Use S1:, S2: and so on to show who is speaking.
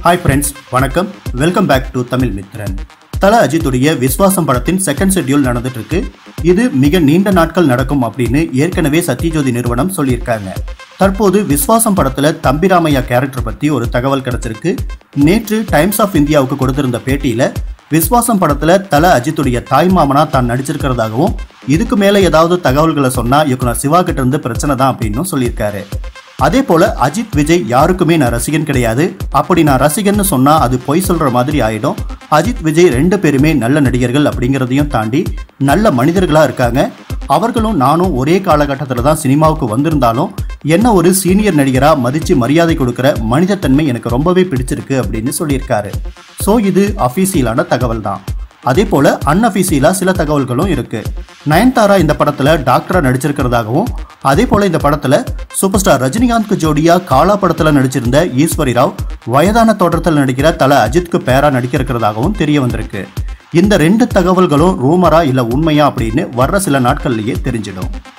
S1: hi friends வணக்கம் welcome back to Tamil Mithran Thala அஜித்துடைய விஸ்வாசம் படத்தின் செகண்ட் ஷெட்யூல் நடந்துட்டு இருக்கு இது மிக நீண்ட நாட்கள் நடக்கும் அப்படின்னு ஏற்கனவே சத்யஜோதி நிறுவனம் சொல்லியிருக்காங்க தற்போது விஸ்வாசம் படத்துல தம்பிராமையா கேரக்டர் பத்தி ஒரு தகவல் கிடைச்சிருக்கு நேற்று டைம்ஸ் ஆஃப் இந்தியாவுக்கு கொடுத்திருந்த பேட்டியில விஸ்வாசம் படத்துல தல அஜித்துடைய தாய் மாமனா தான் நடிச்சிருக்கிறதாகவும் இதுக்கு மேல ஏதாவது தகவல்களை சொன்னா இயக்குனர் சிவா கிட்ட இருந்து பிரச்சனை தான் அப்படின்னு சொல்லியிருக்காரு அதே போல அஜித் விஜய் யாருக்குமே நான் ரசிகன் கிடையாது அப்படி நான் ரசிகன்னு சொன்னா அது பொய் சொல்ற மாதிரி ஆயிடும் அஜித் விஜய் ரெண்டு பேருமே நல்ல நடிகர்கள் அப்படிங்கிறதையும் தாண்டி நல்ல மனிதர்களா இருக்காங்க அவர்களும் நானும் ஒரே காலகட்டத்தில் தான் சினிமாவுக்கு வந்திருந்தாலும் என்ன ஒரு சீனியர் நடிகரா மதிச்சு மரியாதை கொடுக்கிற மனிதத்தன்மை எனக்கு ரொம்பவே பிடிச்சிருக்கு அப்படின்னு சொல்லியிருக்காரு ஸோ இது அஃபீசியலான தகவல் தான் அதே போல அன்அஃபீசியலா சில தகவல்களும் இருக்கு நயன்தாரா இந்த படத்துல டாக்டரா நடிச்சிருக்கிறதாகவும் அதே போல இந்த படத்துல சூப்பர் ஸ்டார் ரஜினிகாந்த்க்கு ஜோடியா காலா படத்துல நடிச்சிருந்த ஈஸ்வரி ராவ் வயதான தோற்றத்தில் நடிக்கிற தல அஜித்க்கு பேரா நடிக்க இருக்கிறதாகவும் தெரிய வந்திருக்கு இந்த ரெண்டு தகவல்களும் ரூமரா இல்ல உண்மையா அப்படின்னு வர்ற சில நாட்கள்லயே தெரிஞ்சிடும்